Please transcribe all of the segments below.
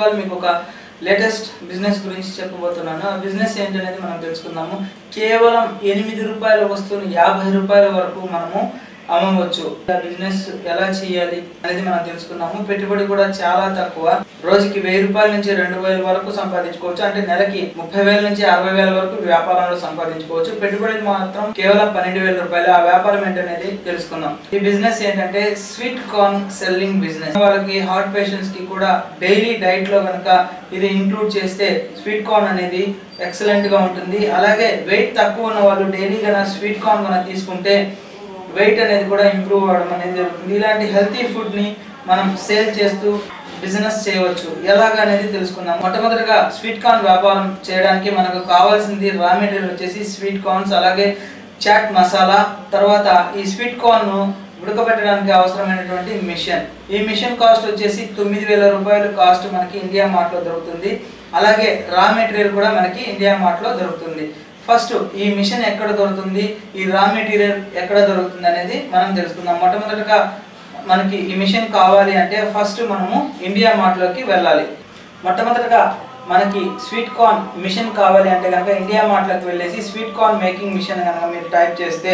ఇవాళ మీకు ఒక లేటెస్ట్ బిజినెస్ గురించి చెప్పబోతున్నాను ఆ బిజినెస్ ఏంటనేది మనం తెలుసుకుందాము కేవలం ఎనిమిది రూపాయల వస్తువుని యాభై రూపాయల వరకు మనము అమ్మవచ్చు ఆ బిజినెస్ ఎలా చేయాలి అనేది మనం తెలుసుకున్నాము పెట్టుబడి కూడా చాలా తక్కువ రోజుకి వెయ్యి రూపాయల నుంచి రెండు వేల వరకు సంపాదించుకోవచ్చు అంటే నెలకి ముప్పై వేల నుంచి అరవై వేల వరకు వ్యాపారంలో సంపాదించుకోవచ్చు పెట్టుబడి మాత్రం కేవలం పన్నెండు వేల రూపాయలు ఆ వ్యాపారం ఏంటనేది తెలుసుకుందాం ఈ బిజినెస్ ఏంటంటే స్వీట్ కార్న్ సెల్లింగ్ బిజినెస్ వాళ్ళకి హార్ట్ పేషెంట్స్ కి కూడా డైలీ డైట్ లో కనుక ఇది ఇంక్లూడ్ చేస్తే స్వీట్ కార్న్ అనేది ఎక్సలెంట్ గా ఉంటుంది అలాగే వెయిట్ తక్కువ ఉన్న వాళ్ళు డైలీ కనుక స్వీట్ కార్న్ కనుక తీసుకుంటే వెయిట్ అనేది కూడా ఇంప్రూవ్ అవ్వడం అనేది జరుగుతుంది ఇలాంటి హెల్తీ ఫుడ్ ని మనం సేల్ చేస్తూ బిజినెస్ చేయవచ్చు ఎలాగ అనేది తెలుసుకుందాం మొట్టమొదటిగా స్వీట్ కార్న్ వ్యాపారం చేయడానికి మనకు కావాల్సింది రా మెటీరియల్ వచ్చేసి స్వీట్ కార్న్స్ అలాగే చాట్ మసాలా తర్వాత ఈ స్వీట్ కార్న్ ఉడకబెట్టడానికి అవసరమైనటువంటి మిషన్ ఈ మిషన్ కాస్ట్ వచ్చేసి తొమ్మిది వేల రూపాయలు కాస్ట్ మనకి ఇండియా మార్ట్లో దొరుకుతుంది అలాగే రా మెటీరియల్ కూడా మనకి ఇండియా మార్ట్లో దొరుకుతుంది ఫస్ట్ ఈ మిషన్ ఎక్కడ దొరుకుతుంది ఈ రా మెటీరియల్ ఎక్కడ దొరుకుతుంది అనేది మనం తెలుసుకుందాం మొట్టమొదటిగా మనకి ఈ మిషన్ కావాలి అంటే ఫస్ట్ మనము ఇండియా మార్ట్లోకి వెళ్ళాలి మొట్టమొదటిగా మనకి స్వీట్ కార్న్ మిషన్ కావాలి అంటే కనుక ఇండియా మార్ట్లోకి వెళ్ళేసి స్వీట్ కార్న్ మేకింగ్ మిషన్ కనుక మీరు టైప్ చేస్తే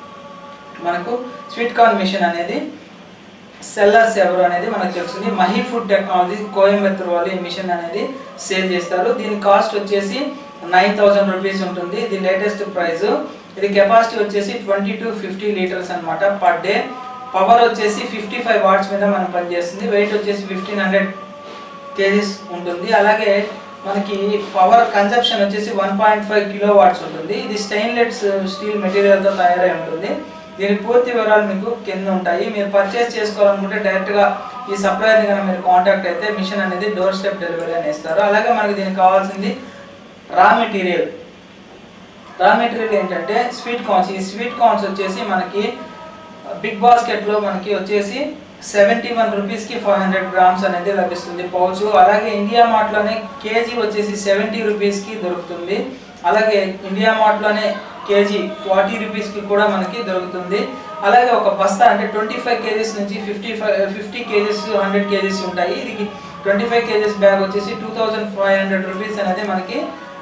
మనకు స్వీట్ కార్న్ మిషన్ అనేది సెల్లర్స్ ఎవరు అనేది మనకు తెలుస్తుంది మహీ ఫుడ్ టెక్నాలజీ కోయంబత్తూర్ వాళ్ళు ఈ మిషన్ అనేది సేల్ చేస్తారు దీని కాస్ట్ వచ్చేసి నైన్ థౌజండ్ రూపీస్ ఉంటుంది ఇది లేటెస్ట్ ప్రైస్ ఇది కెపాసిటీ వచ్చేసి ట్వంటీ టు ఫిఫ్టీ లీటర్స్ అనమాట పర్ డే పవర్ వచ్చేసి ఫిఫ్టీ ఫైవ్ వాట్స్ మీద మనం పనిచేస్తుంది వెయిట్ వచ్చేసి ఫిఫ్టీన్ హండ్రెడ్ కేజీస్ ఉంటుంది అలాగే మనకి పవర్ కన్జప్షన్ వచ్చేసి one point five kilo watts ఉంటుంది ఇది స్టెయిన్లెస్ స్టీల్ మెటీరియల్తో తయారై ఉంటుంది దీని పూర్తి వివరాలు మీకు కింద ఉంటాయి మీరు పర్చేస్ చేసుకోవాలనుకుంటే డైరెక్ట్గా ఈ సప్లయర్ని కనుక మీరు కాంటాక్ట్ అయితే మిషన్ అనేది డోర్ స్టెప్ డెలివరీ అని ఇస్తారు అలాగే మనకి దీనికి కావాల్సింది రా మెటీరియల్ రా మెటీరియల్ ఏంటంటే స్వీట్ కార్న్స్ ఈ స్వీట్ కార్న్స్ వచ్చేసి మనకి బిగ్ బాస్కెట్లో మనకి వచ్చేసి సెవెంటీ వన్ రూపీస్కి ఫైవ్ హండ్రెడ్ గ్రామ్స్ అనేది లభిస్తుంది పౌచ్ అలాగే ఇండియా మార్ట్లోనే కేజీ వచ్చేసి సెవెంటీ రూపీస్కి దొరుకుతుంది అలాగే ఇండియా మార్ట్లోనే కేజీ ఫార్టీ రూపీస్కి కూడా మనకి దొరుకుతుంది అలాగే ఒక బస్తా అంటే ట్వంటీ ఫైవ్ కేజీస్ నుంచి fifty five fifty kgs hundred kgs ఉంటాయి ఇది ట్వంటీ ఫైవ్ కేజీస్ బ్యాగ్ వచ్చేసి two thousand five hundred rupees అనేది మనకి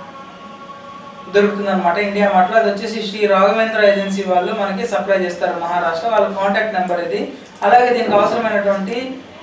దొరుకుతుంది అనమాట ఇండియా మార్ట్లో అది వచ్చేసి శ్రీ రాఘవేంద్ర ఏజెన్సీ వాళ్ళు మనకి సప్లై చేస్తారు మహారాష్ట్ర వాళ్ళ కాంటాక్ట్ నెంబర్ ఇది అలాగే దీనికి అవసరమైనటువంటి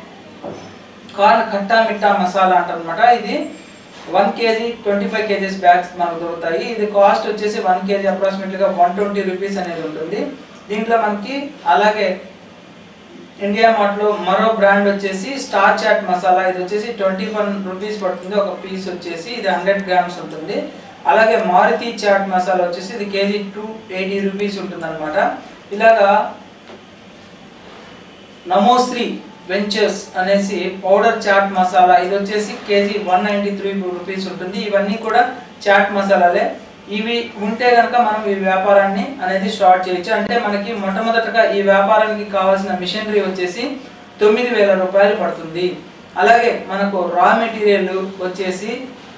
కార్న్ కట్టా మిట్టా మసాలా అంటారనమాట ఇది one kg twenty five kgs bags మనకు దొరుకుతాయి ఇది కాస్ట్ వచ్చేసి వన్ కేజీ అప్రాక్సిమేట్గా వన్ ట్వంటీ రూపీస్ అనేది ఉంటుంది దీంట్లో మనకి అలాగే ఇండియా మార్ట్లో మరో బ్రాండ్ వచ్చేసి స్టార్ చాట్ మసాలా ఇది వచ్చేసి ట్వంటీ వన్ రూపీస్ పడుతుంది ఒక పీస్ వచ్చేసి ఇది హండ్రెడ్ గ్రామ్స్ ఉంటుంది అలాగే మారుతి చాట్ మసాలా వచ్చేసి ఇది కేజీ టూ ఎయిటీ రూపీస్ ఉంటుంది అనమాట ఇలాగా నమోశ్రీ వెంచర్స్ అనేసి పౌడర్ చాట్ మసాలా ఇది వచ్చేసి kg one ninety three rupees ఉంటుంది ఇవన్నీ కూడా చాట్ మసాలాలే ఇవి ఉంటే కనుక మనం ఈ వ్యాపారాన్ని అనేది స్టార్ట్ చేయొచ్చు అంటే మనకి మొట్టమొదటగా ఈ వ్యాపారానికి కావాల్సిన మిషనరీ వచ్చేసి తొమ్మిది వేల రూపాయలు పడుతుంది అలాగే మనకు రా మెటీరియల్ వచ్చేసి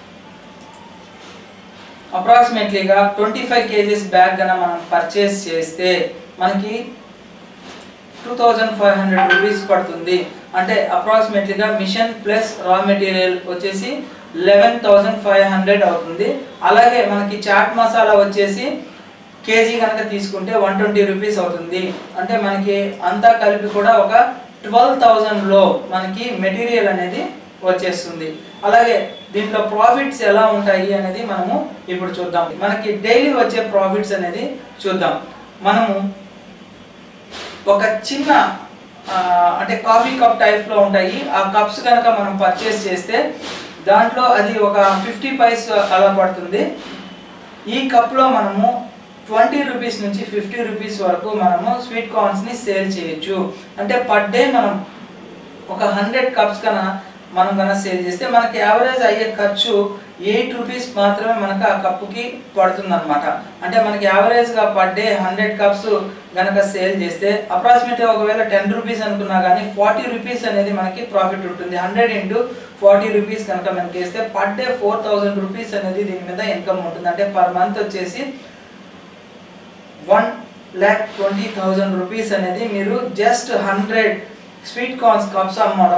అప్రాక్సిమేట్లీగా ట్వంటీ ఫైవ్ కేజీస్ బ్యాగ్ కనుక మనం పర్చేస్ చేస్తే మనకి two thousand five hundred rupees పడుతుంది అంటే అప్రాక్సిమేట్లీగా మిషన్ ప్లస్ రా మెటీరియల్ వచ్చేసి లెవెన్ థౌజండ్ ఫైవ్ హండ్రెడ్ అవుతుంది అలాగే మనకి చాట్ మసాలా వచ్చేసి కేజీ కనుక తీసుకుంటే వన్ ట్వంటీ రూపీస్ అవుతుంది అంటే మనకి అంతా కలిపి కూడా ఒక ట్వెల్వ్ థౌజండ్లో మనకి మెటీరియల్ అనేది వచ్చేస్తుంది అలాగే దీంట్లో ప్రాఫిట్స్ ఎలా ఉంటాయి అనేది మనము ఇప్పుడు చూద్దాం మనకి డైలీ వచ్చే ప్రాఫిట్స్ అనేది చూద్దాం మనము ఒక చిన్న ఆ, అంటే కాఫీ కప్ టైప్లో ఉంటాయి ఆ కప్స్ కనుక మనం పర్చేస్ చేస్తే దాంట్లో అది ఒక ఫిఫ్టీ పైస్ అలా పడుతుంది ఈ కప్లో మనము ట్వంటీ రూపీస్ నుంచి ఫిఫ్టీ రూపీస్ వరకు మనము స్వీట్ కార్న్స్ని సేల్ చేయొచ్చు అంటే పర్ డే మనం ఒక హండ్రెడ్ కప్స్ కన్నా మనం కన్నా సేల్ చేస్తే మనకి యావరేజ్ అయ్యే ఖర్చు ఎయిట్ రూపీస్ మాత్రమే మనకు ఆ కప్పుకి పడుతుంది అనమాట అంటే మనకి యావరేజ్గా పర్ డే హండ్రెడ్ కప్స్ కనుక సేల్ చేస్తే అప్రాక్సిమేట్గా ఒకవేళ టెన్ రూపీస్ అనుకున్నా కానీ ఫార్టీ రూపీస్ అనేది మనకి ప్రాఫిట్ ఉంటుంది హండ్రెడ్ ఇంటూ ఫార్టీ రూపీస్ కనుక మనకి వేస్తే per day four thousand rupees అనేది దీని మీద ఇన్కమ్ ఉంటుంది అంటే పర్ మంత్ వచ్చేసి one lakh twenty thousand rupees అనేది మీరు just hundred sweet corns cups అమ్మడం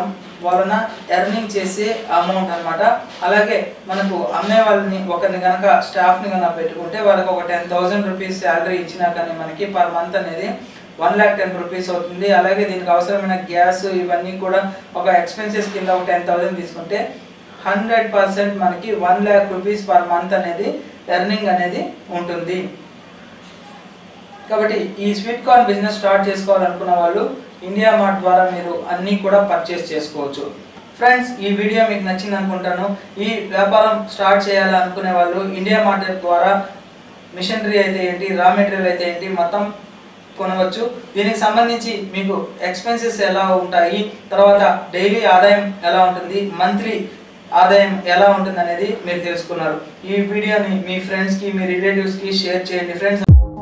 వలన ఎర్నింగ్ చేసే అమౌంట్ అన్నమాట అలాగే మనకు అమ్మే వాళ్ళని ఒకరిని కనుక స్టాఫ్ని కనుక పెట్టుకుంటే వాళ్ళకి ఒక టెన్ థౌసండ్ రూపీస్ శాలరీ ఇచ్చినా కానీ మనకి పర్ మంత్ అనేది వన్ ల్యాక్ టెన్ రూపీస్ అవుతుంది అలాగే దీనికి అవసరమైన గ్యాస్ ఇవన్నీ కూడా ఒక ఎక్స్పెన్సెస్ కింద ఒక టెన్ థౌసండ్ తీసుకుంటే హండ్రెడ్ పర్సెంట్ మనకి one lakh rupees per month అనేది ఎర్నింగ్ అనేది ఉంటుంది కాబట్టి ఈ స్వీట్ కార్న్ బిజినెస్ స్టార్ట్ చేసుకోవాలనుకున్న వాళ్ళు ఇండియా మార్ట్ ద్వారా మీరు అన్నీ కూడా పర్చేస్ చేసుకోవచ్చు ఫ్రెండ్స్ ఈ వీడియో మీకు నచ్చింది అనుకుంటాను ఈ వ్యాపారం స్టార్ట్ చేయాలనుకునే వాళ్ళు ఇండియా మార్ట్ ద్వారా మిషనరీ అయితే ఏంటి రా మెటీరియల్ అయితే ఏంటి మొత్తం కొనవచ్చు దీనికి సంబంధించి మీకు ఎక్స్పెన్సెస్ ఎలా ఉంటాయి తర్వాత డైలీ ఆదాయం ఎలా ఉంటుంది మంత్లీ ఆదాయం ఎలా ఉంటుంది అనేది మీరు తెలుసుకున్నారు ఈ వీడియోని మీ ఫ్రెండ్స్కి మీ రిలేటివ్స్కి షేర్ చేయండి ఫ్రెండ్స్